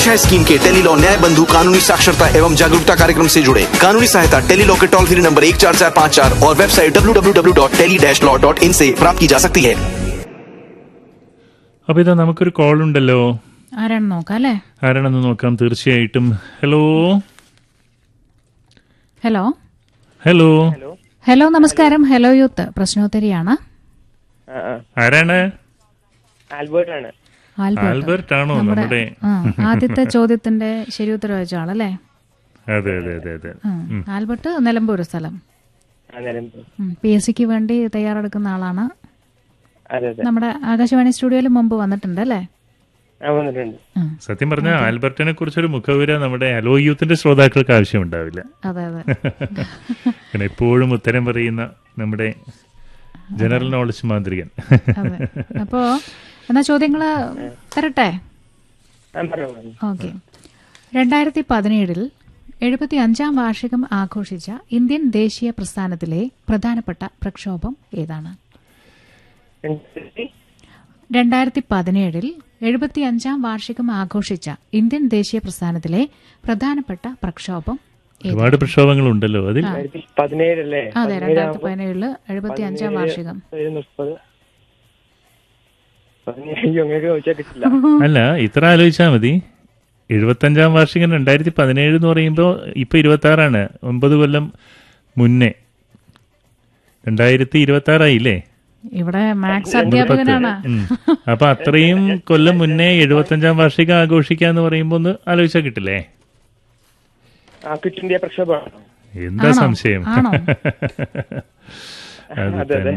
छह स्कीम के tele law न्याय बंधु कानूनी साक्षरता एवं जागरूकता कार्यक्रम से जुड़े कानूनी सहायता टेली लॉ के टोल फ्री नंबर एक चार चार पाँच चार और website W W W dot tele dash law dot in से प्राप्त की जा सकती है അപ്പൊ ഇതാ നമുക്കൊരു കോൾ ഉണ്ടല്ലോ ആരാണ് നോക്കാം അല്ലേ ആരാണെന്ന് നോക്കാം തീർച്ചയായിട്ടും ഹലോ ഹലോ ഹലോ ഹലോ നമസ്കാരം ഹലോ യൂത്ത് പ്രശ്നോത്തരിയാണ് ആ, ആ. ആരാണ് ആൽബർട്ട് ആണ് ആൽബർട്ട് ആൽബർട്ട് ആണോ നമ്മുടെ നമ്മുടെ ആ, ആദ്യത്തെ ചോദ്യത്തിന്റെ ശരി ഉത്തരം വെച്ച ആളല്ലേ അതെ അതെ അതെ അതെ ഉം. ആൽബർട്ട് നിലമ്പൂർ സ്ഥലം ആ നിലമ്പൂർ പി എസ് സിക്ക് വേണ്ടി തയ്യാറെടുക്കുന്ന ആളാണ് അതെ അതെ നമ്മുടെ ആകാശവാണി സ്റ്റുഡിയോയിൽ മുമ്പ് വന്നിട്ടുണ്ട് അല്ലേ ആ വന്നിട്ടുണ്ട് ഉം. സത്യം പറഞ്ഞാൽ ആൽബർട്ടിനെ കുറിച്ചൊരു മുഖവിര നമ്മുടെ ഹലോ യൂത്തിന്റെ ശ്രോതാക്കൾക്ക് ആവശ്യമുണ്ടാവില്ല അതെ അതെ കാരണം എപ്പോഴും ഉത്തരം പറയുന്ന നമ്മുടെ ജനറൽ നോളജ് മാന്ത്രികൻ അതെ അപ്പോ എന്നാ ചോദ്യങ്ങള് തരട്ടെ ആ പറഞ്ഞു പറഞ്ഞു ഓക്കെ രണ്ടായിരത്തി പതിനേഴിൽ എഴുപത്തി അഞ്ചാം വാർഷികം ആഘോഷിച്ച ഇന്ത്യൻ ദേശീയ പ്രസ്ഥാനത്തിലെ പ്രധാനപ്പെട്ട പ്രക്ഷോഭം ഏതാണ് രണ്ടായിരത്തി രണ്ടായിരത്തി പതിനേഴിൽ എഴുപത്തി അഞ്ചാം വാർഷികം ആഘോഷിച്ച ഇന്ത്യൻ ദേശീയ പ്രസ്ഥാനത്തിലെ പ്രധാനപ്പെട്ട പ്രക്ഷോഭം ഏത്? ഒരുപാട് പ്രക്ഷോഭങ്ങളുണ്ടല്ലോ അതിൽ രണ്ടായിരത്തി പതിനേഴല്ലേ അതെ രണ്ടായിരത്തി പതിനേഴില് എഴുപത്തി അഞ്ചാം വാർഷികം ഒരു മുപ്പത് പതിനേഴ് അങ്ങനെ ചോദിച്ചാൽ കിട്ടില്ല അല്ല ഇത്ര ആലോചിച്ചാൽ മതി എഴുപത്തഞ്ചാം വാർഷികം രണ്ടായിരത്തി പതിനേഴ് എന്ന് പറയുമ്പോൾ ഇപ്പൊ ഇരുപത്തി ആറാണ് ഒമ്പത് കൊല്ലം മുന്നേ രണ്ടായിരത്തി ഇരുപത്തി ആറായില്ലേ ഇവിടെ മാത്സ് അധ്യാപകനാണ് ഉം. അപ്പൊ അത്രയും കൊല്ലം മുന്നേ എഴുപത്തഞ്ചാം വാർഷികം ആഘോഷിക്കാന്ന് പറയുമ്പോ ഒന്ന് ആലോചിച്ചാൽ കിട്ടില്ലേ ആ ക്വിറ്റ് ഇന്ത്യ പ്രക്ഷോഭമാണ് എന്താ ആണോ? സംശയം ആണോ? അത് അതെ, അതെ. തന്നെ